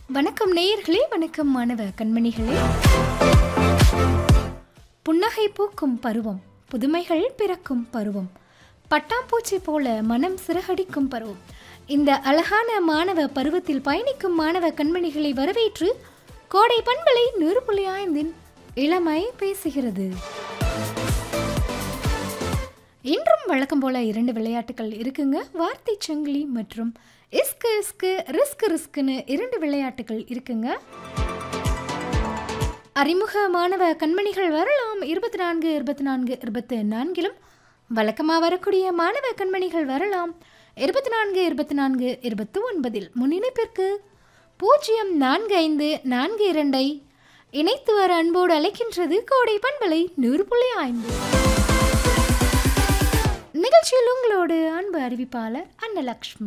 வணக்கம் நேயர்களே வணக்கம் மாணவ கண்மணிகளே புன்னகை பூக்கும் பருவம் புதுமைகள் பிறக்கும் பருவம் பட்டாம்பூச்சி போல மனம் சிறகடிக்கும் பருவம் இந்த அழகான மாணவ பருவத்தில் பயணிக்கும் மாணவ கண்மணிகளை வரவேற்று கோடை பண்பலை நூறு புள்ளி ஐந்தின் இளமை பேசுகிறது இன்றும் வழக்கம் போல இரண்டு விளையாட்டுகள் இருக்குங்க வார்த்தை சங்கிலி மற்றும் இஸ்கு இஸ்கு ரிஸ்க் ரிஸ்க்னு இரண்டு விளையாட்டுகள் இருக்குங்க அறிமுக மாணவ கண்மணிகள் வரலாம் இருபத்தி நான்கு இருபத்தி நான்கு இருபத்தி நான்கிலும் வழக்கமாக வரக்கூடிய மாணவ கண்மணிகள் வரலாம் இருபத்தி நான்கு இருபத்தி நான்கு இருபத்தி ஒன்பதில் முன்னிணைப்பிற்கு பூஜ்ஜியம் நான்கு ஐந்து நான்கு இரண்டை இணைத்து வர அன்போடு அழைக்கின்றது கோடை பண்பலை நூறு புள்ளி ஐந்து நிகழ்ச்சியில் உங்களோடு அன்பு அறிவிப்பாளர் அன்னலக்ஷ்மி